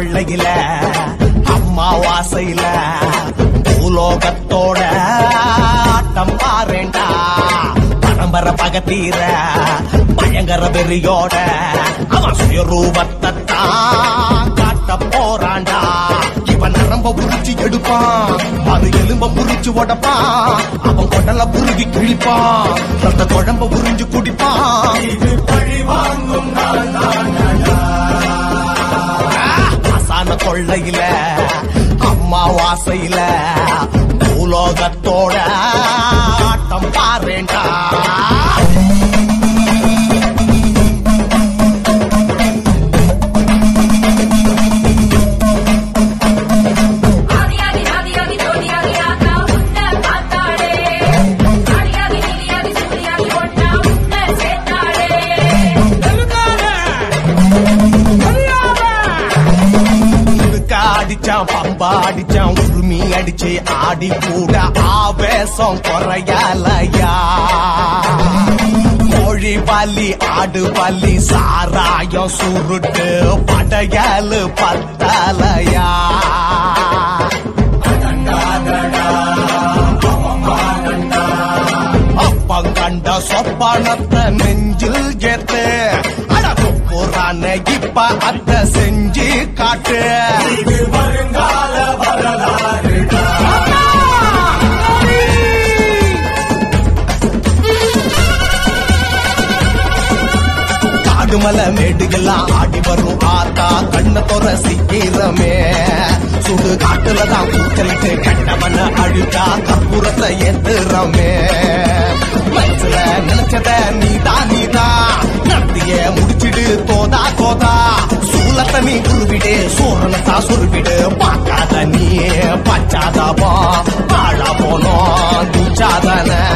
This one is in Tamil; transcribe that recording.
கொள்ளையில அம்மாவாசையில பூலோகத்தோட ஆட்டம் பாருண்டா பரம்பரை பகத்தீர பயங்கர வெறியோட அவன் சுயரூபத்தை தான் காட்ட போறான்டா இவன் நரம்ப புரிச்சு எடுப்பான் அது எலும்ப புரிச்சு உடப்பான் அவன் கொடல புருகி கிழிப்பான் ரத்த குழம்ப புரிஞ்சு குடிப்பான் இது பழி வாங்கும் அசான கொள்ளையில அம்மாவாசையில பூலோகத்தோட ஆட்டம் பாருண்டா ஆதியாகி ஆதியாகி ஜோதியாகி ஆத்தா உன்னை பார்த்தாளே ஆதியாகி நீலியாகி சூரியாகி ஒன்னா உன்னை சேர்த்தாளே முழுக்க அடிச்சான் பம்பா அடிச்சான் உரிமி அடிச்சு ஆடி கூட ஆவேசம் குறையலையா கோழி பலி ஆடு பலி சாராயம் சுருட்டு படையலு பத்தலையா அப்பங்கண்ட சொப்பனத்தை நெஞ்சில் ஏத்து அடகுப்புறான இப்ப அத்த செஞ்சு காட்டு வருங்கால வரலாறு காடுமலை மேடுகள்லாம் ஆடி வரும் ஆத்தா கண்ண தொற சீக்கிரமே சுடு காட்டுல தான் கூச்சலிட்டு கண்டவன அழுக்கா கற்பூரத்தை ஏத்துறமே மனசுல நினைச்சத நீதா நீதா நடத்திய முடிச்சிடு தோதா தோதா சூலத்தை நீ குருவிடு சூரனத்தா சுருவிடு பார்க்காத நீ பச்சாதபா பாழா போனோம் நீச்சாதன